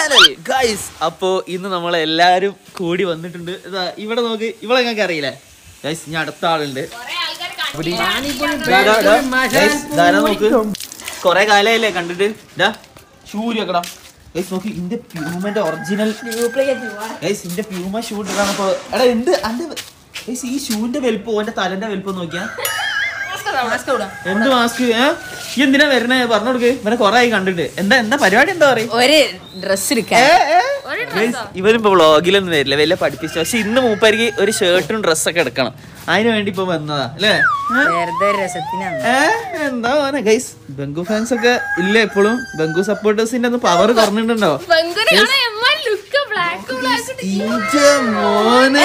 Channel guys അപ്പോ ഇന്ന് നമ്മൾ എല്ലാരും കൂടി വന്നിട്ടുണ്ട് ഇതാ ഇവിടെ നോക്ക് ഇവളെ ഞങ്ങൾക്ക് അറിയില്ലേ ഗൈസ് ഇനി അടുത്ത ആളുണ്ട് ദാ, ദാ, ദാ. Guys, ഇതാരാ നോക്ക് കൊറേ കാലമായില്ലേ കണ്ടിട്ട് ഇതാ ഷൂരി വെക്കണം ഗൈസ് നോക്ക് ഇന്റെ പ്യൂമന്റെ ഒറിജിനൽ ഗൈസ് ഇന്റെ പ്യൂമ ഷൂ ഇട്ടാണ് ഇപ്പൊ എടാ എന്ത് അന്റെ ഗൈസ് ഈ ഷൂവിന്റെ വലുപ്പം ഓന്റെ തലന്റെ വലുപ്പം നോക്കിയാ എന്ത് മാസ്ക് ഏ ഈ എന്തിനാ വരണേ പറഞ്ഞു കൊടുക്ക് ഇവനെ കൊറേ ആയി കണ്ടിട്ട് എന്താ എന്താ പരിപാടി എന്താ പറയും ഒരു ഡ്രസ് എടുക്കാൻ ഇവരിപ്പോ വ്ളോഗിലൊന്നും വരില്ല വലിയ പഠിപ്പിച്ചു പക്ഷെ ഇന്ന് മൂപ്പരിക്ക് ഒരു ഷർട്ടും ഡ്രസ്സൊക്കെ എടുക്കണം അതിന് വേണ്ടി ഇപ്പൊ വന്നതാ അല്ലേ ഏ? വെറുതെ ഒരു രസത്തിനാണ് ഏ? എന്താ മോനെ ഗൈസ് ബംഗു ഫാൻസ് ഒക്കെ ഇല്ല എപ്പോഴും ബംഗു സപ്പോർട്ടേഴ്സിന്റെ ഒന്ന് പവർ കുറഞ്ഞിട്ടുണ്ടോ ഇന്റെ മോനെ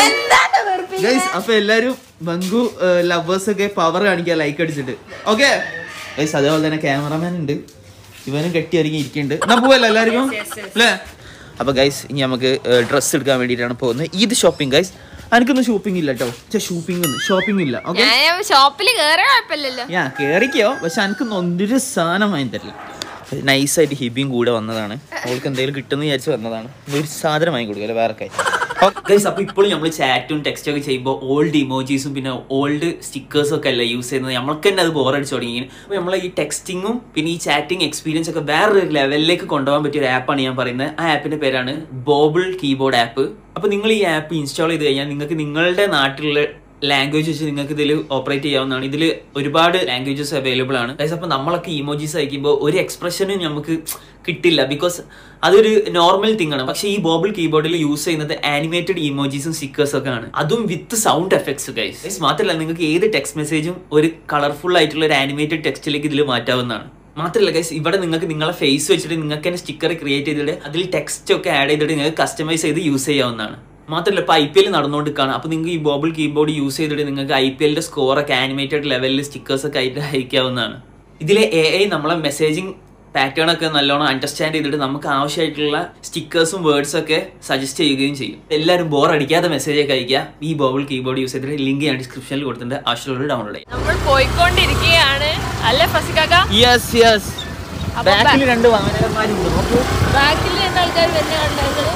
ഗൈസ് അപ്പൊ എല്ലാരും ബംഗു ലവേഴ്സ് ഒക്കെ പവർ കാണിക്കുക ലൈക്ക് അടിച്ചിട്ട് ഓക്കെ ഗൈസ് അതേപോലെ തന്നെ ക്യാമറമാൻ ഉണ്ട് ഇവനും കെട്ടി ഒരുങ്ങി ഇരിക്കുന്നുണ്ട് എന്നാ പോവല്ലോ എല്ലാവർക്കും അല്ലേ അപ്പൊ ഗൈസ് ഇനി നമുക്ക് ഡ്രസ്സ് എടുക്കാൻ വേണ്ടിയിട്ടാണ് പോകുന്നത് ഇത് ഷോപ്പിംഗ് ഗൈസ് എനിക്കൊന്നും ഷോപ്പിംഗ് ഇല്ല കേട്ടോ ഷോപ്പിംഗ് ഒന്നും ഷോപ്പിംഗ് ഇല്ല ഓക്കെ ഞാൻ ഷോപ്പിൽ കേറിയ കുഴപ്പമില്ലല്ലോ ഞാൻ കേറിക്കോ പക്ഷെ എനിക്ക് ഒന്നൊരു സാധനം വാങ്ങി തരില്ല നൈസായിട്ട് ഹിബിയും കൂടെ വന്നതാണ് അവൾക്ക് എന്തെങ്കിലും കിട്ടുമെന്ന് വിചാരിച്ച് വന്നതാണ് ഒരു സാധനം വാങ്ങി കൊടുക്കല്ലോ വേറെ കാര്യം ഗൈസ് അപ്പൊ ഇപ്പോഴും നമ്മൾ ചാറ്റും ടെക്സ്റ്റും ഒക്കെ ചെയ്യുമ്പോൾ ഓൾഡ് ഇമോജീസും പിന്നെ ഓൾഡ് സ്റ്റിക്കേഴ്സും ഒക്കെ അല്ല യൂസ് ചെയ്യുന്നത് നമ്മൾക്ക് തന്നെ അത് ബോറടിച്ചു തുടങ്ങി അപ്പോൾ നമ്മൾ ഈ ടെക്സ്റ്റിങ്ങും പിന്നെ ഈ ചാറ്റിംഗ് എക്സ്പീരിയൻസ് ഒക്കെ വേറൊരു ലെവലിലേക്ക് കൊണ്ടുപോകാൻ പറ്റിയ ഒരു ആപ്പാണ് ഞാൻ പറയുന്നത് ആ ആപ്പിന്റെ പേരാണ് ബോബിൾ കീബോർഡ് ആപ്പ് അപ്പോൾ നിങ്ങൾ ഈ ആപ്പ് ഇൻസ്റ്റാൾ ചെയ്ത് കഴിഞ്ഞാൽ നിങ്ങൾക്ക് നിങ്ങളുടെ നാട്ടിലുള്ള ലാംഗ്വേജ് വെച്ച് നിങ്ങൾക്ക് ഇതിൽ ഓപ്പറേറ്റ് ചെയ്യാവുന്നതാണ് ഇതിൽ ഒരുപാട് ലാംഗ്വേജസ് അവൈലബിൾ ആണ് ഗൈസ് അപ്പോൾ നമ്മളൊക്കെ ഇമോജീസ് അയക്കുമ്പോൾ ഒരു എക്സ്പ്രഷനും നമുക്ക് കിട്ടില്ല ബിക്കോസ് അതൊരു നോർമൽ തിങ് ആണ് പക്ഷേ ഈ ബോബിൾ കീബോർഡിൽ യൂസ് ചെയ്യുന്നത് ആനിമേറ്റഡ് ഇമോജീസും സ്റ്റിക്കേഴ്സും ഒക്കെ ആണ് അതും with sound effects guys guys മാത്രമല്ല നിങ്ങൾക്ക് ഏത് ടെക്സ്റ്റ് മെസ്സേജും ഒരു കളർഫുൾ ആയിട്ടുള്ള ഒരു ആനിമേറ്റഡ് ടെക്സ്റ്റിലേക്ക് ഇതിൽ മാറ്റാവുന്നതാണ് മാത്രമല്ല ഗൈസ് ഇവിടെ നിങ്ങൾക്ക് നിങ്ങളെ ഫേസ് വെച്ചിട്ട് നിങ്ങൾക്ക് തന്നെ സ്റ്റിക്കർ ക്രിയേറ്റ് ചെയ്തിട്ട് അതിൽ ടെക്സ്റ്റ് ഒക്കെ ആഡ് ചെയ്തിട്ട് നിങ്ങൾക്ക് കസ്റ്റമൈസ് ചെയ്ത് യൂസ് ചെയ്യാവുന്നതാണ് മാത്രമല്ല ഇപ്പൊ ഐ പി എൽ നടന്നുകൊണ്ടിരിക്കുകയാണ് അപ്പൊ നിങ്ങൾക്ക് ഈ ബോബിൾ കീബോർഡ് യൂസ് ചെയ്തിട്ട് നിങ്ങൾക്ക് ഐ പി എല്ലിന്റെ സ്കോർ ഒക്കെ ആനിമേറ്റഡ് ലെവലിൽ സ്റ്റിക്കേഴ്സ് ഒക്കെ ആയിട്ട് അയക്കാവുന്നതാണ് ഇതിലെ എ ഐ നമ്മളെ മെസ്സേജിങ് പാറ്റേൺ ഒക്കെ നല്ലോണം അണ്ടർസ്റ്റാൻഡ് ചെയ്തിട്ട് നമുക്ക് ആവശ്യമായിട്ടുള്ള സ്റ്റിക്കേഴ്സും വേർഡ്സും ഒക്കെ സജസ്റ്റ് ചെയ്യുകയും ചെയ്യും എല്ലാവരും ബോർ അടിക്കാതെ മെസ്സേജ് ഒക്കെ അയക്കുക ഈ ബോബിൾ കീബോർഡ് യൂസ് ചെയ്തിട്ട് ലിങ്ക് ഞാൻ ഡിസ്ക്രിപ്ഷനിൽ കൊടുത്തിട്ടുണ്ട് ആവശ്യമുള്ളവർ ഡൗൺലോഡ് ചെയ്യും നമ്മൾ പോയിക്കൊണ്ടിരിക്കുകയാണ് അല്ലേ ഫസിക്കാക്ക യെസ് യെസ് അപ്പൊ ബാക്കിൽ രണ്ട് വാഹനന്മാരുണ്ട് നോക്കൂ ബാക്കിൽ രണ്ട് ആൾക്കാർ വരുന്ന കണ്ടത്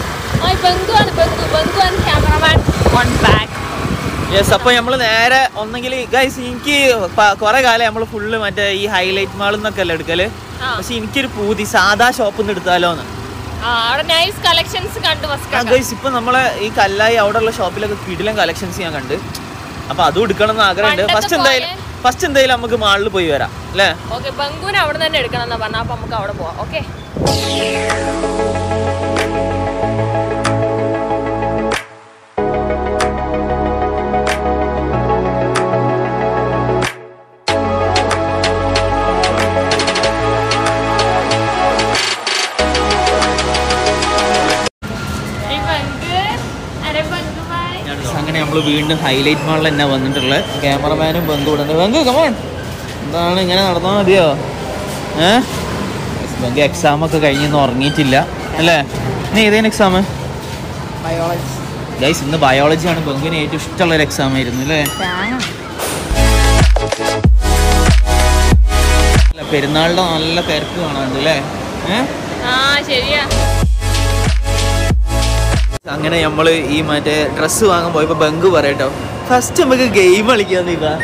ആ ബന്ധു ആണ് ബന്ധു ബന്ധു ആണ് ക്യാമറമാൻ വൺ ബാക്ക് യെസ് അപ്പൊ നമ്മള് നേരെ ഒന്നെങ്കിൽ ഗൈസ് എനിക്ക് പ- കുറെ കാലം നമ്മള് ഫുള്ള് മറ്റേ ഈ ഹൈലൈറ്റ് മാളിൽ നിന്നൊക്കെ അല്ലേ എടുക്കല് ആ. പക്ഷെ എനിക്കൊരു പൂതി സാധാ ഷോപ്പിൽ നിന്ന് എടുത്താലോന്ന് ആ അവിടെ നൈസ് കളക്ഷൻസ് കണ്ടു ആ ഫസ്കാക്ക ഗൈസ് ഇപ്പൊ നമ്മളെ ഈ കല്ലായി അവിടെ ഉള്ള ഷോപ്പിലൊക്കെ കിടിലൻ കളക്ഷൻസ് ഞാൻ കണ്ട് അപ്പൊ അതും എടുക്കണം എന്ന് ആഗ്രഹമുണ്ട് പണ്ടത്തെ ഫസ്റ്റ് എന്തായാലും പോലെ- ഫസ്റ്റ് എന്തായാലും നമുക്ക് മാളിൽ പോയി വരാം അല്ലേ ഓക്കെ ബംഗുവിന് അവിടെ തന്നെ എടുക്കണം എന്നാ പറഞ്ഞ അപ്പൊ നമുക്ക് അവിടെ പോവാം ഓക്കെ അങ്ങനെ നമ്മൾ വീണ്ടും ഹൈലൈറ്റ് മാളിൽ തന്നെ വന്നിട്ടുള്ള ക്യാമറമാനും ബന്ധു ഇവിടെ ഉണ്ട് ബന്ധു കമോൺ എന്താണ് ഇങ്ങനെ നടന്നാൽ മതിയോ ഏ ബന്ധു എക്സാം ഒക്കെ കഴിഞ്ഞൊന്നും ഉറങ്ങിയിട്ടില്ല അല്ലേ ഇനി ഏതേലും എക്സാം ബയോളജി ഗൈസ് ഇന്ന് ബയോളജി ആണ് ബന്ധുവിന് ഏറ്റവും ഇഷ്ടമുള്ള ഒരു എക്സാം ആയിരുന്നു അല്ലേ അല്ല, പെരുന്നാളിന്റെ നല്ല തിരക്ക് കാണാനുണ്ട് അല്ലേ ഏ ആ ശരിയാ അങ്ങനെ നമ്മൾ ഈ മറ്റേ ഡ്രസ്സ് വാങ്ങാൻ പോയപ്പോ ബങ്ക് പറയട്ടോ ഫസ്റ്റ് നമുക്ക് ഗെയിം കളിക്കാൻ നീക്കാ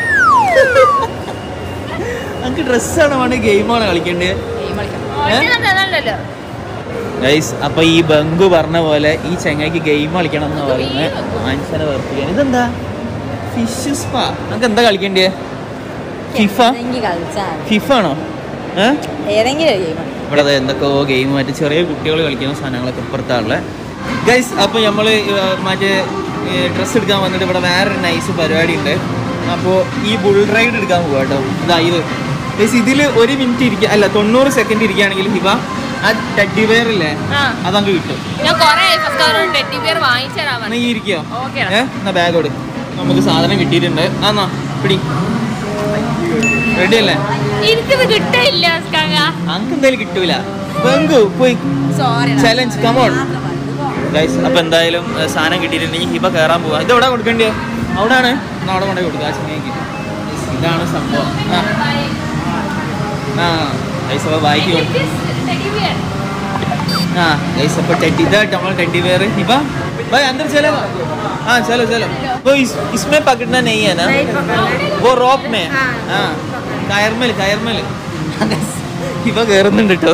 നമുക്ക് ഡ്രസ്സാണ് വേണ്ട ഗെയിമാണ് കളിക്കേണ്ടത് ഓടിയാണല്ലോ ഗൈസ് അപ്പൊ ഈ ബങ്കു പറഞ്ഞ പോലെ ഈ ചെങ്ങയ്ക്ക് ഗെയിം കളിക്കണം എന്ന് പറയുന്നത് മനുഷ്യനെ വെറുപ്പിക്കാൻ ഇതെന്താ ഫിഷ് സ്പാ നമുക്ക് എന്താ കളിക്കേണ്ടേ ഫിഫ ഏതെങ്കിലും കളിച്ചാൽ ഫിഫ ആണോ ഏഹ് ഏതെങ്കിലും ഒരു ഗെയിം ഇവിടെ ദേ എന്തൊക്കെയോ ഗെയിം മറ്റേ ചെറിയ കുട്ടികൾ കളിക്കുന്ന സാധനങ്ങളൊക്കെ ഇപ്പുറത്താണുള്ളത് ഗൈസ് അപ്പോൾ നമ്മൾ മറ്റേ ഡ്രസ്സ് എടുക്കാൻ വന്നിട്ട് ഇവിടെ വേറൊരു നൈസ് പരിപാടി ഉണ്ട് അപ്പോൾ ഈ ബുൾ റൈഡ് എടുക്കാൻ പോവാ കേട്ടോ ഇതാ ഇത് ഗൈസ് ഇതിൽ ഒരു മിനിറ്റ് ഇരിക്കുക അല്ല തൊണ്ണൂറ് സെക്കൻഡ് ഇരിക്കുകയാണെങ്കിൽ ഹിബ ആ ടെഡി വെയർ ഇല്ലേ ആ അതങ്ങ് കിട്ടും ഞാൻ കൊറേ ഫസ്റ്റ് ഒരു ടെഡി ബിയർ വാങ്ങിച്ചു തരാൻ എന്നാ ഈ ഇരിക്കോ ഓക്കെ ഏ എന്നാ ബാഗ് കൊടു നമുക്ക് സാധനം കിട്ടിയിട്ടുണ്ട് ആന്നാ പിടി റെഡി അല്ലേ എനിക്കത് കിട്ടില്ല ഫസ്കാക്ക അങ്ക് എന്തായാലും കിട്ടൂല ബങ്കു പോയി സോറി ചലഞ്ച് കമോൺ ഗൈസ് അപ്പൊ എന്തായാലും ഏ, സാധനം കിട്ടിയിട്ടുണ്ടെങ്കിൽ ഹിബ കയറാൻ പോവാ ഇത് എവിടെ കൊടുക്കേണ്ടിയോ അവിടെയാണ് എന്നാ അവിടെ കൊണ്ടേ കൊടുക്കുക ആ ചെങ്ങയ്ക്ക് Guys, ഇതാണ് സംഭവം ആ ആ ഗൈസ് അപ്പൊ ബാക്കി കൊടുക്കും ടെഡി ബിയർ हाँ गाइस अब टेडी था टमाटर टेडी बेयर है हिबा भाई अंदर चले हाँ चलो चलो वो इस इसमें पकड़ना नहीं है ना वो റോപ്പ് में हाँ കയർമേൽ കയർമേൽ ഇവ കേറുന്നുണ്ട് കേട്ടോ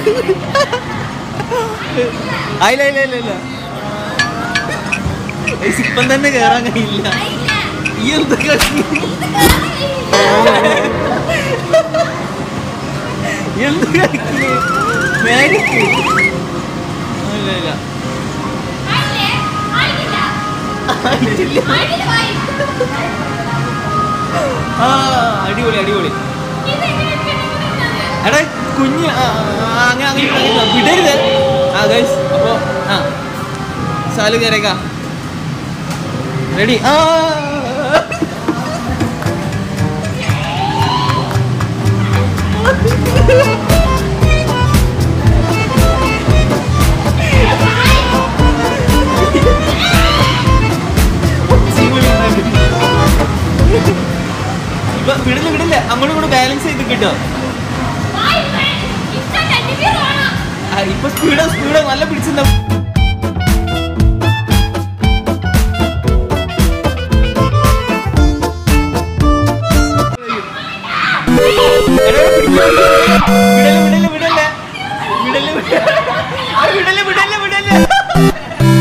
അയില്ല ഇല്ല ഇല്ല ഇല്ല Guys, ഇപ്പം തന്നെ കേറാൻ കഴിയില്ല ഈ എന്താ കളി? എന്ത് കളിക്കുന്നു മേലേക്ക് ഇല്ല ഇല്ല ആയിട്ടില്ല. ആ അടിപൊളി അടിപൊളി എടാ കുഞ്ഞ് ആ, ആ, അങ്ങനെ അങ്ങനെ വിടരുത് ആ ഗൈസ് അപ്പോ ആ സാല് കയറേക്ക റെഡി ആ ഇപ്പൊ വിടില്ല വിടില്ല അങ്ങോട്ടും ഇങ്ങോട്ടും ബാലൻസ് ചെയ്ത് കിട്ടോ ആ, ഇപ്പൊ സ്പീഡ് സ്പീഡ് നല്ല പിടിച്ചിട്ടുണ്ടാവും എടാ, പിടിക്ക്, പിടിക്ക്. വിടല്, വിടല്, വിടല്. വിടല്, വിടല്. ആ, വിടല്, വിടല്, വിടല്.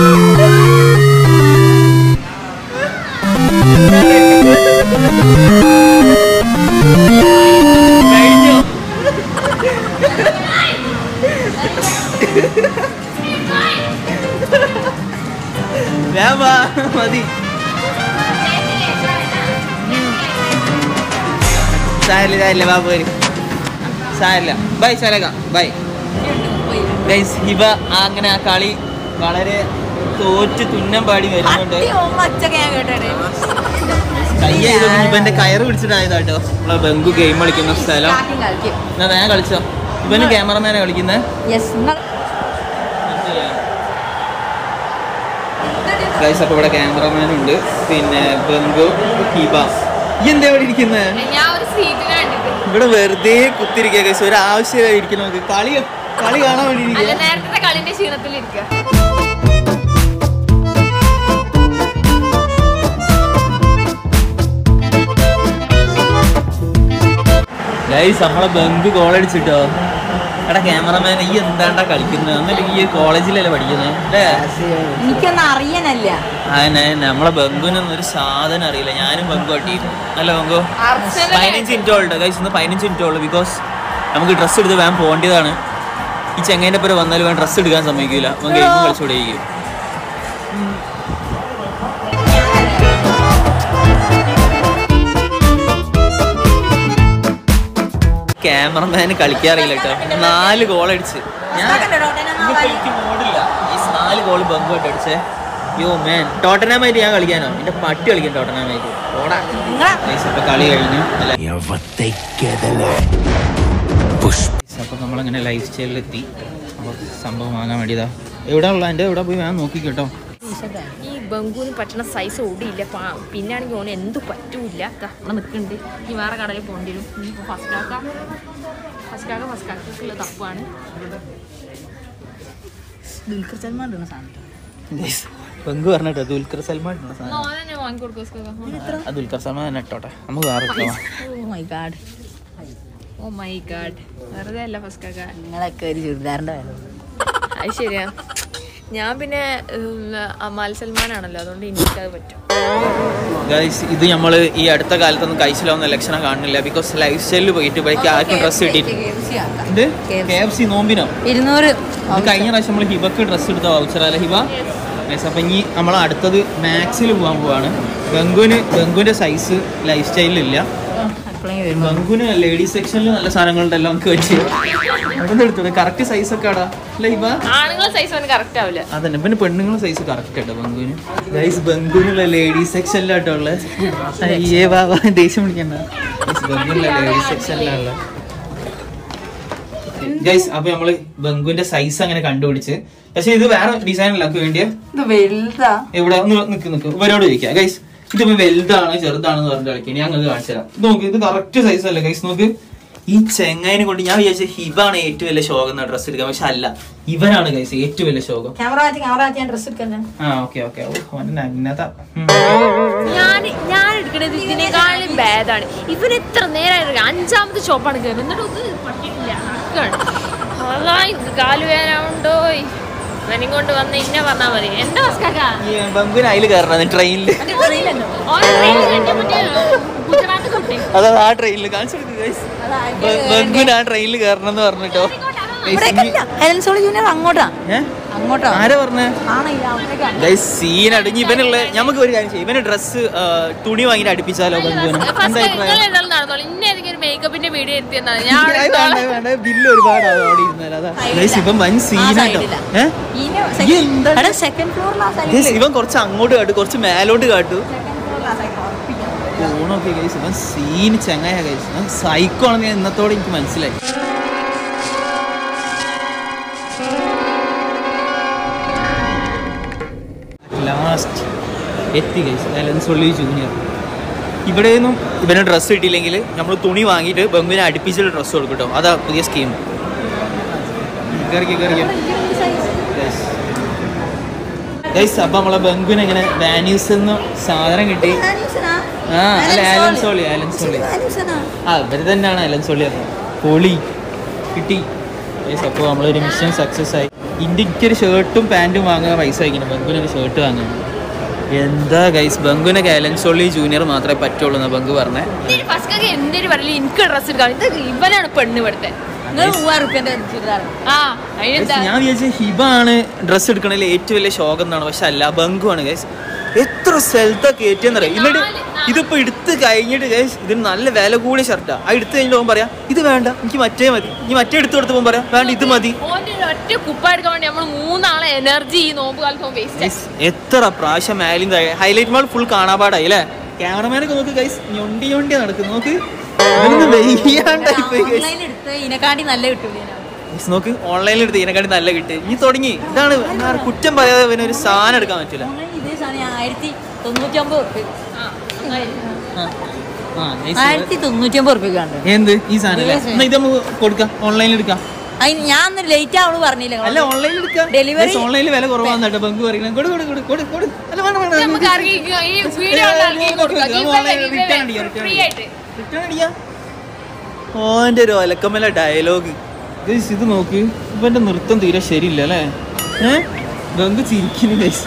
കഴിഞ്ഞോ? വേഗം വാ, മതി സാരില്ല സാരില്ല വാ പോര് സാരില്ല ബൈ സലക ബൈ ഗൈസ് ഇവ അങ്ങനെ ആ കളി വളരെ തോറ്റ് തുന്നം പാടി വരുന്നുണ്ട് കയ്യായത് ഇവന്റെ കയറ് പിടിച്ചിട്ടായതാട്ടോ നമ്മളെ ബംഗു ഗെയിം കളിക്കുന്ന സ്ഥലം എന്നാ വേഗം കളിച്ചോ ഇവന് ക്യാമറമാനെ കളിക്കുന്നത് ഗൈസ് അപ്പൊ ഇവിടെ ക്യാമറമാൻ ഉണ്ട് പിന്നെ ബംഗു ഹിബ ഈ എന്താ ഇവിടെ ഇരിക്കുന്നത് ഞാൻ ഒരു സീറ്റിന് കണ്ടിട്ട് ഇവിടെ വെറുതെ കുത്തിരിക്കുക ഗൈസ് ഒരു ആവശ്യമായി ഇരിക്കണം നമുക്ക് കളി കളി കാണാൻ വേണ്ടി അല്ല ഇരിക്കുക നേരത്തെ കളിന്റെ ക്ഷീണത്തിലിരിക്കുക ഗൈസ് നമ്മളെ ബങ്ക് ഗോൾ അടിച്ചിട്ടോ എടാ ക്യാമറമാൻ ഈ എന്താണ്ടാ കളിക്കുന്നത് എന്നിട്ട് ഈ കോളേജിലല്ലേ പഠിക്കുന്നത് അല്ലേ എനിക്കൊന്നും അറിയാനല്ല അതന്നെ നമ്മളെ ബംഗുനൊന്നും ഒരു സാധനം അറിയില്ല ഞാനും ബംഗു അട്ടിയിരുന്നു അല്ല ബംഗു അർച്ചന പതിനഞ്ച് മിനിറ്റ് ഉള്ളു ഗൈസ് ഇന്ന് പതിനഞ്ച് മിനിറ്റ് ഉള്ളു ബിക്കോസ് നമുക്ക് ഡ്രസ്സ് എടുത്ത് വേഗം പോകേണ്ടതാണ് ഈ ചെങ്ങേൻ്റെ പേര് വന്നാലും വേണം ഡ്രസ്സ് എടുക്കാൻ സമ്മതിക്കില്ല അവൻ ഗെയിം കളിച്ചുകൊണ്ടിരിക്കും ക്യാമറമാന് കളിക്കാറില്ല കേട്ടോ നാല് ഗോൾ അടിച്ച് ഞാൻ ഇന്നിപ്പോ എനിക്ക് മൂടില്ല ഈ നാല് ഗോൾ ബംഗോട്ട് അടിച്ചേ യോ മേൻ ടോട്ടനാമായിട്ട് ഞാൻ കളിക്കാനോ എന്റെ പട്ടി കളിക്കാൻ ടോട്ടനാമായിട്ട് ഓടാ Guys, അപ്പൊ കളി കഴിഞ്ഞു അല്ല അപ്പൊ നമ്മളങ്ങനെ ലൈഫ് സ്റ്റൈലിലെത്തി അപ്പൊ സംഭവം വാങ്ങാൻ വേണ്ടിയതാ എവിടെ ഉള്ള എൻ്റെ എവിടെ പോയി ഞാൻ നോക്കി കേട്ടോ ഈ ബംഗൂന് പറ്റുന്ന സൈസ് ഓടിയില്ല പാ- പിന്നാണെങ്കിൽ ഓന് എന്ത് പറ്റൂല ദാ ഇവിടെ നിൽക്കുന്നുണ്ട് ഈ വേറെ കടയിൽ പോകേണ്ടി വരും ഇനിയിപ്പോൾ ഫസ്റ്റ് കാക്ക ഫസ്റ്റ് കാക്ക ഫസ്റ്റ് കാക്കുള്ള തപ്പാണ് ദുൽഖർ സൽമാൻ ഇടുന്ന സാധനം ബംഗു പറഞ്ഞിട്ടോ ദുൽഖർ സൽമാൻ ഇടുന്ന സാധനം. ഓനെ തന്നെ വാങ്ങിക്കൊടുക്കുക ആ ദുൽഖർ സൽമാൻ തന്നെ ഇട്ടോട്ടെ നമുക്ക് വേറെ ഇട്ടോ oh my god oh my god വെറുതെ അല്ല ഫസ്റ്റ് കാക്ക നിങ്ങളൊക്കെ ഒരു ചുരിദാറിന്റെ വില അത് ശരിയാ ഞാൻ പിന്നെ അമാൽ സൽമാനാണല്ലോ അതുകൊണ്ട് എനിക്കത് പറ്റും ഗൈസ് ഇത് നമ്മൾ ഈ അടുത്ത കാലത്തൊന്നും കഴിച്ചില്ലാവുന്ന ലക്ഷണം കാണുന്നില്ല ബിക്കോസ് ലൈഫ് സ്റ്റൈലിൽ പോയിട്ട് ഇവിടേക്ക് ആർക്കും ഡ്രസ്സ് കിട്ടിയിട്ടില്ല ഇത് കെ എഫ് സി നോമ്പിനോ ഇരുന്നൂറ് ഇത് കഴിഞ്ഞ പ്രാവശ്യം നമ്മൾ ഹിബക്ക് ഡ്രസ്സ് എടുത്ത വൗച്ചറല്ല ഹിബ ഗൈസ് അപ്പം ഇനി നമ്മൾ അടുത്തത് മാക്സിൽ പോകാൻ പോവാണ് ഗംഗുവിന് ഗംഗുവിൻ്റെ സൈസ് ലൈഫ് സ്റ്റൈലിലില്ല എപ്പോഴെങ്കിലും വരുമ്പോ ബംഗുന് ലേഡീസ് സെക്ഷനിൽ നല്ല സാധനങ്ങളുണ്ടല്ലോ നമുക്ക് വെച്ച് അവിടെ നിന്ന് എടുത്തത് കറക്റ്റ് സൈസ് ഒക്കെ ആടാ അല്ല ഹിബ ആണുങ്ങൾ സൈസ് അവന് കറക്റ്റ് ആവില്ല അതന്നെ പിന്നെ പെണ്ണുങ്ങളെ സൈസ് കറക്റ്റ് ആട്ടോ ബംഗുവിന് ഗൈസ് ബംഗുവിനുള്ള ലേഡീസ് സെക്ഷനിലാട്ടോ ഉള്ളത് അയ്യേ വാ വാ ദേഷ്യം പിടിക്കണ്ട ബംഗുവിനുള്ള ലേഡീസ് സെക്ഷനിലുള്ള ഗൈസ് അപ്പൊ നമ്മള് ബംഗുവിന്റെ സൈസ് അങ്ങനെ കണ്ടുപിടിച്ച് പക്ഷെ ഇത് വേറെ ഡിസൈൻ അല്ല നമുക്ക് വേണ്ടിയ ഇത് വലുതാ എവിടെ ഒന്ന് നിക്ക് നിക്ക് ഇവരോട് ചോദിക്കാം ഗൈസ് ഇതിപ്പോ വലുതാണ് ചെറുതാണെന്ന് പറഞ്ഞിട്ട് കളിക്കാൻ ഞാൻ അങ്ങ് കാണിച്ചു തരാം ഇത് നോക്ക് ഇത് കറക്റ്റ് സൈസ് അല്ലേ ഗൈസ് നോക്ക് ഈ ചെങ്ങായിനെ കൊണ്ട് ഞാൻ വിചാരിച്ച ഹിബാണ് ഏറ്റവും വലിയ ശോകം ഡ്രസ് എടുക്കാൻ പക്ഷെ അല്ല ഇവനാണ് ഗൈസ് ഏറ്റവും വലിയ ശോകം ക്യാമറ മാറ്റി ക്യാമറ മാറ്റി ഞാൻ ഡ്രസ് എടുക്കാൻ ആ ഓക്കെ ഓക്കെ നഗ്നത ഉം. ഞാൻ ഞാൻ എടുക്കണത് ഇതിനേക്കാളും ഭേദമാണ് ഇവൻ എത്ര നേരമായി അഞ്ചാമത്തെ ഷോപ്പാണ് കയറി എന്നിട്ട് ഒന്നും പറ്റിയിട്ടില്ല നടക്കാണ് അതാ ഇത് കാലുവേനുണ്ടോ ഇവനും കൊണ്ട് വന്ന് ഇന്നെ പറഞ്ഞാൽ മതി എന്റെ മസ്കാക്ക ഈ ബംബുവിന് അതിൽ കയറണം ട്രെയിനിൽ ഗുജറാത്ത് കുട്ടി അതാ ആ ട്രെയിനിൽ കാണിച്ചു കൊടുക്ക് guys. ബ- ബംബുവിന് ആ ട്രെയിനിൽ കയറണം എന്ന് പറഞ്ഞിട്ടോ Guys, ഇനി- ഹെലൻസോളി ജൂനിയർ അങ്ങോട്ടാ ഏ? അങ്ങോട്ടാ ആരാ പറഞ്ഞേ ആണല്ലോ അവിടേക്കാണ് ഗൈസ് സീൻ അടിഞ്ഞ് ഇവനുള്ള നമുക്ക് ഒരു കാര്യം ചെയ്യാം ഇവന് ഡ്രസ് തുണി വാങ്ങിട്ട് അടുപ്പിച്ചാലോ ബംബുവിന് എന്താ അഭിപ്രായം നടന്നോളൂ ഇന്ന ഏതെങ്കിലും ഒരു മേക്കപ്പിന്റെ വീഡിയോ എത്തിയെന്നാണ് ഞാൻ അത് അവിടെ വേണ്ട, വേണ്ട. ബില്ല് ഒരുപാട് ആവും അവിടെ ഇരുന്നാൽ അതാ ഗൈസ് ഇവൻ വൻ സീനാട്ടോ ഏഹ് ഈ എന്താ? സെക്കൻഡ് ഫ്ലോറിലാ ഗൈസ് ഇവൻ കുറച്ച് അങ്ങോട്ട് കാട്ടു കുറച്ച് മേലോട്ട് കാട്ടു ഓണൊക്കെ ഗൈസ് ഇവൻ സീൻ ചെങ്ങായ ഗൈസ് ഇവൻ സൈക്കോ ആണെന്ന് ഞാൻ ഇന്നത്തോടെ എനിക്ക് മനസ്സിലായി ലാസ്റ്റ് എത്തി ഗൈസ് അലൻസൊള്ളി ജൂനിയർ ഇവിടെ നിന്നും ഇവന് ഡ്രസ്സ് കിട്ടിയില്ലെങ്കിൽ നമ്മൾ തുണി വാങ്ങിയിട്ട് ബംഗുവിനെ അടുപ്പിച്ചിട്ട് ഡ്രസ്സ് കൊടുക്കും കേട്ടോ അതാ പുതിയ സ്കീം കയറിക്കോ കയറിക്കോ ഗൈസ് അപ്പൊ നമ്മളെ ബംഗുവിന് ഇങ്ങനെ വാന്യൂസ് എന്ന് സാധനം കിട്ടി ആ അല്ല ആലൻസോളി ആലൻസോളി ആ ഇവര് തന്നെയാണ് ആലൻസോളി അറിയാം പൊളി കിട്ടി ഗൈസ് അപ്പോൾ നമ്മളൊരു മിഷൻ സക്സസ് ആയി ഇന്ത്യക്ക് ഒരു ഷർട്ടും പാൻറ്റും വാങ്ങാൻ പൈസ അയക്കണം ബംഗുവിന് ഒരു ഷർട്ട് വാങ്ങാൻ എന്താ ഗൈസ് ബംഗുവിനെ ആലൻസോളി ജൂനിയർ മാത്രമേ പറ്റുള്ളൂ എന്നാ ബംഗു പറഞ്ഞേ ഫസ്റ്റ് എന്തൊരു പറയില്ല എനിക്ക് ഡ്രസ് എടുക്കാൻ ഇത് ഇവനാണ് പെണ്ണ് ഇവിടുത്തെ നിങ്ങൾ മൂവായിരം റുപ്യന്റെ ചുരിദാർ ആ അതിനെന്താ ഞാൻ വിചാരിച്ച ഹിബാണ് ഡ്രസ്സ് എടുക്കണതിൽ ഏറ്റവും വലിയ ശോകം എന്നാണ് പക്ഷെ അല്ല ബംഗു ആണ് ഗൈസ് എത്ര സ്ഥലത്താ കയറ്റിയെന്നറിയാം എന്നിട്ട് ഇതിപ്പോ എടുത്ത് കഴിഞ്ഞിട്ട് ഗൈസ് ഇതിന് നല്ല വില കൂടിയ ഷർട്ടാ ആ എടുത്ത് കഴിഞ്ഞിട്ട് പോകുമ്പോൾ പറയാം ഇത് വേണ്ട എനിക്ക് മറ്റേ മതി ഇനി മറ്റേ എടുത്ത് കൊടുത്തപ്പോൾ പറയാം വേണ്ട ഇത് മതി ഓന്റെ ഒരു ഒറ്റ കുപ്പ എടുക്കാൻ വേണ്ടി നമ്മൾ മൂന്നാളെ എനർജി ഈ നോമ്പ് കാലത്ത് വേസ്റ്റ് ഗൈസ് എത്ര പ്രാവശ്യം മേലും ഹൈലൈറ്റ് മാൾ ഫുൾ കാണാപാടായി അല്ലേ ക്യാമറമാനൊക്കെ നോക്ക് ഗൈസ് ഞൊണ്ടി ഞൊണ്ടി നടക്കും നോക്ക് ഇവനൊന്ന് വെയ്യാണ്ടായി പോയി ഗൈസ് ഓൺലൈനിൽ എടുത്ത് ഇതിനെക്കാട്ടി നല്ല കിട്ടൂല ഗൈസ് നോക്ക് ഓൺലൈനിൽ എടുത്ത് ഇതിനെക്കാട്ടി നല്ല കിട്ടി ഇനി തുടങ്ങി ഇതാണ് എന്താ പറയുക, കുറ്റം പറയാതെ ഇവന് ഒരു സാധനം എടുക്കാൻ പറ്റില്ല ഓൺലൈനിൽ ഇതേ സാധനം ആയിരത്തി തൊണ്ണൂറ്റി ഒമ്പത് റുപ്യ ആ ഗൈസ് ആയിരത്തി തൊണ്ണൂറ്റി ഒമ്പത് റുപ്യ കണ്ടു എന്ത് ഈ സാധനം അല്ലേ എന്നാ ഇത് നമുക്ക് കൊടുക്കാം ഓൺലൈനിൽ എടുക്കാം അതിന് ഞാൻ ഒന്ന് ലേറ്റ് അവള് പറഞ്ഞില്ല അല്ല ഓൺലൈനിൽ എടുക്കാം Delivery- ഓൺലൈനിൽ വില കുറവാന്ന് കേട്ടോ ബങ്ക് പറയുന്നത് കൊടു കൊടു കൊടു കൊടു കൊടു അല്ല വേണ്ട വേണ്ട നമുക്ക് ഇറങ്ങിക്കോ ഈ വീഡിയോ ഇറങ്ങി കൊടുക്കാം നമുക്ക് online ൽ return അടിക്കാം, return ഫ്രീ ആയിട്ട് റിട്ടേൺ അടിക്കാം ഓന്റെ ഒരു ഒലക്കമല ഡയലോഗ് ഇത് നോക്ക് ഇവന്റെ നൃത്തം തീരെ ശരിയില്ല അല്ലേ ഏഹ് ബങ്ക് ചിരിക്കുന്നു ഗൈസ്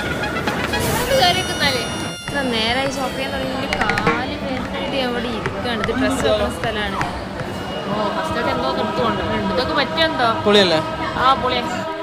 നേരെ ഷോപ്പ് ചെയ്യാൻ തുടങ്ങി കാല് വേദനയായിട്ട് അവിടെ ഇരിക്കുകയാണ് ഇത് ഡ്രസ്സ് വെക്കുന്ന സ്ഥലമാണ് ഓ ഫസ്റ്റൊക്കെ എന്തോ നിർത്തുകൊണ്ട് ഇതൊക്കെ പറ്റിയെന്തോ പൊളിയല്ലേ ആ പൊളിയാ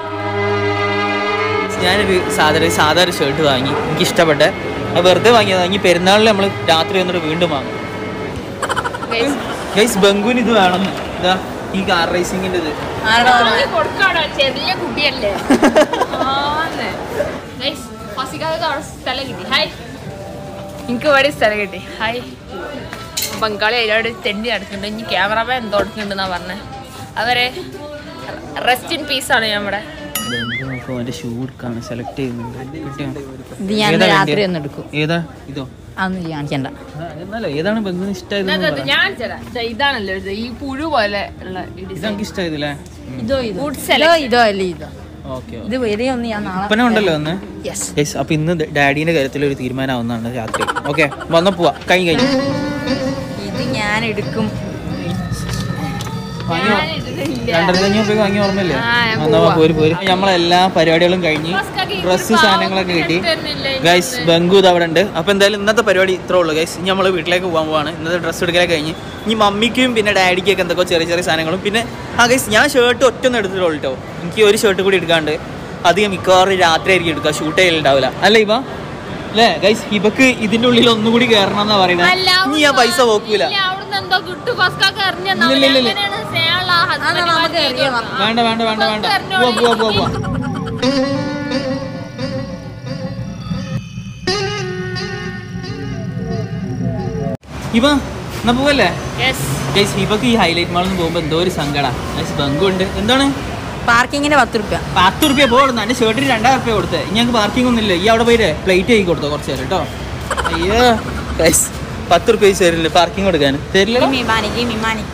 ഞാനൊരു സാധാരണ സാധാരണ ഷർട്ട് വാങ്ങി എനിക്ക് ഇഷ്ടപ്പെട്ട അത് വെറുതെ വാങ്ങിയത് വാങ്ങി പെരുന്നാളിൽ നമ്മൾ രാത്രി വന്നിട്ട് വീണ്ടും വാങ്ങും Guys, ഗൈസ് ബംഗുവിന് ഇത് വേണം ഇതാ ഈ കാർ റേസിംഗിന്റെ ഇത് ഇത് കൊടുക്കാടോ ചെറിയ കുട്ടിയല്ലേ ആന്ന്. Guys, ഫസിക്കാക്ക് അവിടെ സ്ഥലം കിട്ടി ഹായ് എനിക്ക് ഇവിടെ സ്ഥലം കിട്ടി ഹായ് ബംഗാളി അതിലവിടെ തെണ്ടി നടക്കുന്നുണ്ട് ഇനി ക്യാമറമാൻ എന്തോ എടുക്കുന്നുണ്ടെന്നാ പറഞ്ഞത് അവരെ റെസ്റ്റ് ഇൻ പീസ് ആണ് നമ്മുടെ ബംഗു നോക്കൂ അവന്റെ ഷൂ എടുക്കാണ് സെലക്ട് ചെയ്യുന്നുണ്ട് കിട്ടിയോ ഇത് ഞാൻ ഏതാ രാത്രി വേണ്ടിയെ? ഒന്ന് എടുക്കും ഏതാ ഇതോ അതൊന്നും കാണിച്ചണ്ട ആ, എന്നല്ല ഏതാണ് ബംഗുവിന് ഇഷ്ടമായത് ഇതൊക്കെ ഞാൻ തരാം ദേ ഇതാണല്ലോ ഇത് ഈ പുഴു പോലെ ഉള്ള ഈ ഇത് ഡിസൈൻ എനിക്ക് ഇഷ്ടമായതല്ലേ ഇതോ ഇതോ Good ഇതോ selection. ഇതോ അല്ലേ ഇതോ ഓക്കെ ഇത് വരെ ഒന്ന് ഞാൻ നാളെ ഉപ്പന ഉണ്ടല്ലോ ഒന്ന് യെസ് യെസ് അപ്പൊ ഇന്ന് ഡാഡീന്റെ കാര്യത്തിൽ ഒരു തീരുമാനമാവുന്നതാണ് രാത്രി ഓക്കെ വന്ന പോവാ കഴിഞ്ഞ് കഴിഞ്ഞു ഇത് ഞാൻ എടുക്കും വാങ്ങി ഞാൻ ഇതിലില്ല. രണ്ടര അഞ്ഞൂറ് രൂപ വാങ്ങി ഓർമ്മയില്ലേ ആ, ഞാൻ വന്നാ പോവാ. പോര് പോര് നമ്മളെല്ലാ പരിപാടികളും കഴിഞ്ഞ് ഫസ്റ്റാക്കി ഇതൊരു ഡ്രസ്സ് പാവം സാധനങ്ങളൊക്കെ കിട്ടി തരുന്നില്ല ഇതിന്. ഗൈസ് ബംഗു ഇത് അവിടെ ഉണ്ട് അപ്പൊ എന്തായാലും ഇന്നത്തെ പരിപാടി ഇത്രേ ഉള്ളൂ ഗൈസ് ഇനി നമ്മൾ വീട്ടിലേക്ക് പോകാൻ പോവാണ് ഇന്നത്തെ ഡ്രസ്സ് എടുക്കലൊക്കെ കഴിഞ്ഞ് ഇനി മമ്മിക്കും പിന്നെ ഡാഡിക്കും ഒക്കെ എന്തൊക്കെ ചെറിയ ചെറിയ സാധനങ്ങളും പിന്നെ ആ ഗൈസ് ഞാൻ ഷർട്ട് ഒറ്റൊന്നും എടുത്തിട്ടുള്ളൂ കേട്ടോ എനിക്ക് ഒരു ഷർട്ട് കൂടി എടുക്കാണ്ട് അധികം മിക്കവാറും രാത്രി ആയിരിക്കും എടുക്കുക ഷൂട്ട് ചെയ്യലുണ്ടാവില്ല അല്ലേ ഇവ അല്ലേ ഗൈസ് ഇവക്ക് ഇതിന്റെ ഉള്ളിൽ ഒന്നും കൂടി കയറണം എന്നാ പറയുന്നത് അല്ല, ഇനി ഞാൻ പൈസ പോക്കൂല ഇല്ല, അവിടുന്ന് എന്തോ കിട്ടും ഫസ്റ്റാക്ക് എറിഞ്ഞു ഇല്ല, ഇല്ല, ഇല്ല. അങ്ങനെയാണ് സ്നേഹമുള്ള അതാ നമുക്ക് എറിയണം. ഹസ്ബൻഡ് വേണ്ട വേണ്ട വേണ്ട വേണ്ട പോവാ പോവാ പോവാ പോവാ ഇവ എന്നാ പോവല്ലേ യെസ് ഗൈസ് ഇവക്ക് ഈ ഹൈലൈറ്റ് മാളിൽ നിന്ന് പോകുമ്പോൾ എന്തോ ഒരു സങ്കട ഗൈസ് ബങ്കുണ്ട് എന്താണ് പാർക്കിങ്ങിന് പത്ത് റുപ്യ പത്ത് റുപ്യ പോകുന്നു എൻ്റെ ഷർട്ടിന് രണ്ടായിരം റുപ്യ കൊടുത്തേ ഇനി ഞങ്ങൾക്ക് പാർക്കിംഗ് ഒന്നും ഇല്ല ഈ അവിടെ പോയിട്ട് പ്ലേറ്റ് ആക്കി കൊടുത്തോ കുറച്ച് നേരം കേട്ടോ അയ്യോ ഗൈസ് പത്ത് റുപ്യ തരില്ല പാർക്കിംഗ് കൊടുക്കാൻ തരില്ല മിമാനി മിമാനി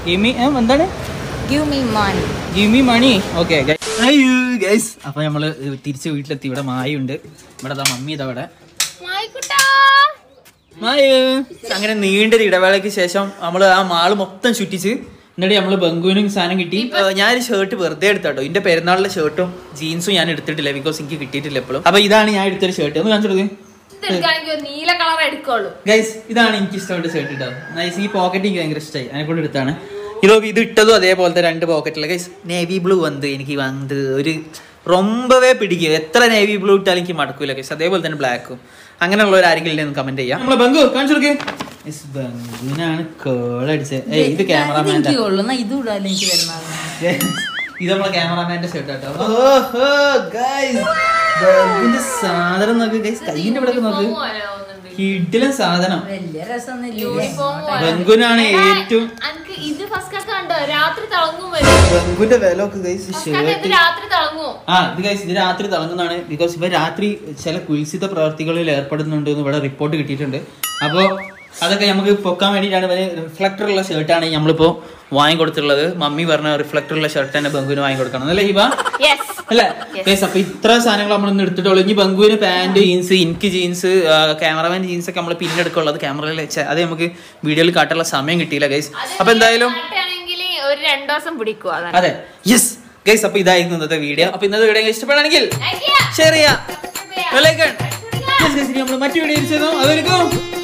ഗിമി എന്താണ് give me money gimme money okay guys അപ്പൊ നമ്മള് തിരിച്ച് വീട്ടിലെത്തി ഇവിടെ മായുണ്ട് ഇവിടെ ദാ മമ്മി ഇതാ ഇവിടെ മായിക്കുട്ടാ മായു അങ്ങനെ നീണ്ടൊരു ഇടവേളയ്ക്ക് ശേഷം നമ്മൾ ആ മാള് മൊത്തം ചുറ്റിച്ച് എന്നിട്ട് നമ്മള് ബംഗുവിനും സാധനം കിട്ടി ഏഹ് ഞാനൊരു ഷർട്ട് വെറുതെ എടുത്താട്ടോ എന്റെ പെരുന്നാളിലെ ഷർട്ടും ജീൻസും ഞാൻ എടുത്തിട്ടില്ല ബിക്കോസ് എനിക്ക് കിട്ടിയിട്ടില്ല എപ്പോഴും അപ്പൊ ഇതാണ് ഞാൻ എടുത്തൊരു ഷർട്ട് ഒന്ന് കാണിച്ചു കൊടുക്ക് ഇതെടുക്കാണെങ്കിൽ ഒരു നീല കളർ എടുക്കുള്ളൂ ഗൈസ് ഇതാണ് എനിക്ക് ഇഷ്ടപ്പെട്ട ഷർട്ട് ഇട്ടോ നൈസ് ഈ പോക്കറ്റ് എനിക്ക് ഭയങ്കര ഇഷ്ടമായി അതിനെ കൊണ്ട് എടുത്താണ് ഇതോ ഇത് ഇട്ടതും അതേപോലത്തെ രണ്ട് പോക്കറ്റില് ഗൈസ് നേവി ബ്ലൂ വന്ന് എനിക്ക് വന്നത് ഒരു റൊമ്പവേ പിടിക്കും എത്ര നേവി ബ്ലൂ ഇട്ടാലും എനിക്ക് മടക്കൂല ഗൈസ് അതേപോലെ തന്നെ ബ്ലാക്കും അങ്ങനെയുള്ളവർ ആരെങ്കിലും കമന്റ് ചെയ്യാം നമ്മളെ ബംഗു കാണിച്ചു കൊടുക്ക് Yes, ബംഗുവിനാണ് കേളടിച്ചത് ഏയ് ഇത് ക്യാമറാമാൻ്റെ എനിക്ക് കൊള്ളു എന്നാ ഇത് വിടാല്ലോ എനിക്ക് വരുന്നത് ഇത് നമ്മളെ ക്യാമറാമാന്റെ ഷർട്ട് കേട്ടോ ഓഹോ ഗൈസ് ബംഗുവിന്റെ സാധനം നോക്ക് ഗൈസ് കയ്യിന്റെ ഇവിടെ നോക്ക് കിടിലൻ സാധനം വലിയ രസമൊന്നുമില്ല യൂണിഫോം ബംഗുവിനാണ് ഏറ്റവും അനക്ക് ഇത് ഫസ്റ്റ് കണ്ടോ രാത്രി തിളങ്ങും വരും ബംഗുവിന്റെ വില ഒക്കെ ഗൈസ് ഫസ്റ്റ് ഇത് ഷർട്ട് രാത്രി തിളങ്ങും ആ ഇത് ഗൈസ് ഇത് രാത്രി തിളങ്ങുന്നതാണ് ബിക്കോസ് ഇവ രാത്രി ചില കുൽസിത പ്രവർത്തികളിൽ ഏർപ്പെടുന്നുണ്ട് എന്ന് ഇവിടെ റിപ്പോർട്ട് കിട്ടിയിട്ടുണ്ട് അപ്പോൾ അതൊക്കെ നമുക്ക് പൊക്കാൻ വേണ്ടിയിട്ടാണ് ഇവര് റിഫ്ലക്ടർ ഉള്ള ഷർട്ടാണ് നമ്മളിപ്പോ വാങ്ങിക്കൊടുത്തിട്ടുള്ളത് മമ്മി പറഞ്ഞ റിഫ്ലക്ടർ ഉള്ള ഷർട്ട് തന്നെ ബംഗുവിന് വാങ്ങിക്കൊടുക്കണം അല്ലേ ഇവ യെസ് അല്ലേ ഗൈസ് അപ്പൊ ഇത്ര സാധനങ്ങൾ നമ്മൾ ഇന്ന് എടുത്തിട്ടുള്ളൂ ഇനി ബംഗുവിന് പാന്റ് ജീൻസ് എനിക്ക് ജീൻസ് ക്യാമറമാൻ ജീൻസ് ഒക്കെ നമ്മൾ പിന്നെ എടുക്കുള്ളത് ക്യാമറയിൽ വെച്ചാൽ അത് നമുക്ക് വീഡിയോയിൽ കാട്ടാനുള്ള സമയം കിട്ടിയില്ല ഗൈസ് അപ്പൊ എന്തായാലും ആണെങ്കിൽ ഒരു രണ്ടു ദിവസം പിടിക്കും അതാണ് അതെ യെസ് ഗൈസ് അപ്പൊ ഇതായിരുന്നു ഇന്നത്തെ വീഡിയോ അപ്പൊ ഇന്നത്തെ വീഡിയോ ഇഷ്ടപ്പെടുകയാണെങ്കിൽ Like ചെയ്യാ. ഷെയർ ചെയ്യാം Subscribe ചെയ്യാ. ബെല്ലൈക്കൺ നമ്മൾ മറ്റു വീഡിയോ ചെയ്യുന്നു അതൊരിക്കും